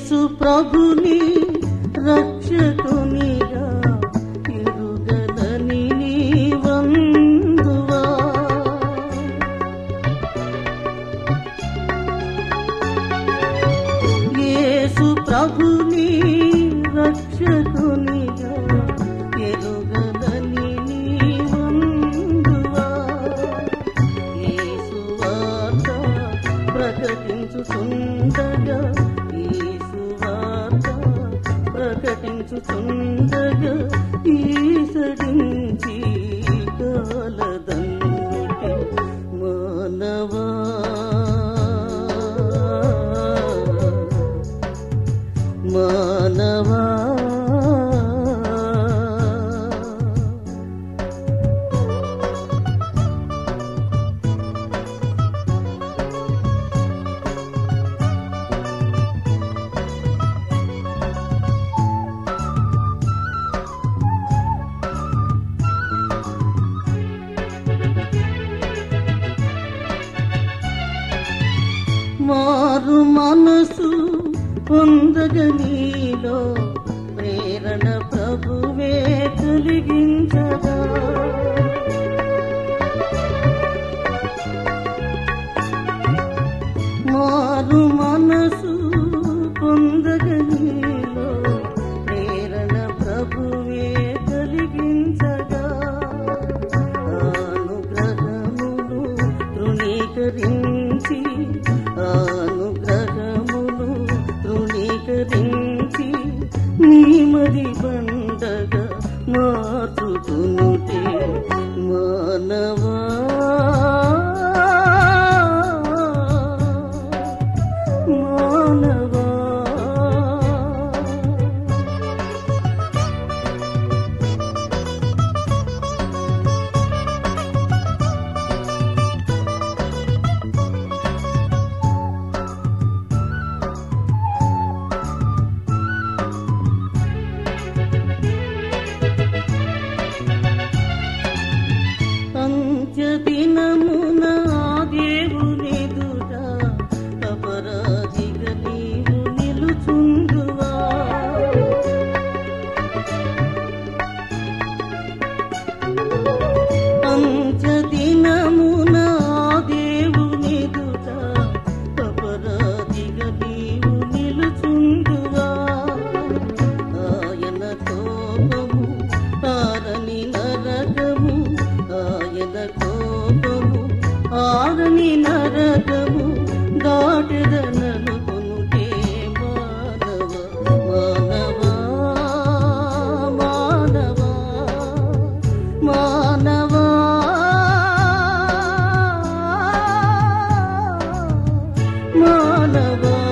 యేసు ప్రభుని రక్షకునిగా ఎరుగదని నీవందువా యేసు ప్రభుని రక్షకునిగా ఎరుగదని నీవందువా యేసు వార్త ప్రకటించుచుండగా యేసు వార్త ప్రకటించుచుండగా ఈసడించి కాలదన్నుటి మానవా మానవా మారు మనసు పొందగ నీలో ప్రేరణ ప్రభువే కలిగించగా మారు మనసు పొందగ నీలో ప్రేరణ ప్రభువే కలిగించగా అనుగ్రహమును తృణీకరించి అనుగ్రహమును తృణీకరించి నీమది బండగా మార్చుతునుటే మానవా మానవా అంత్య దినమున దేవునిదుట అపరాధిగా నీవు నిలుచుందువా అంత్య దినమున దేవునిదుట అపరాధిగా నీవు నిలుచుందువా ఆయన కోపము ఆరని నరకము ఆయన కోపము ఆరని నరకము దాటెదనను కొనుటే మానవ మానవ మానవ మానవ మానవ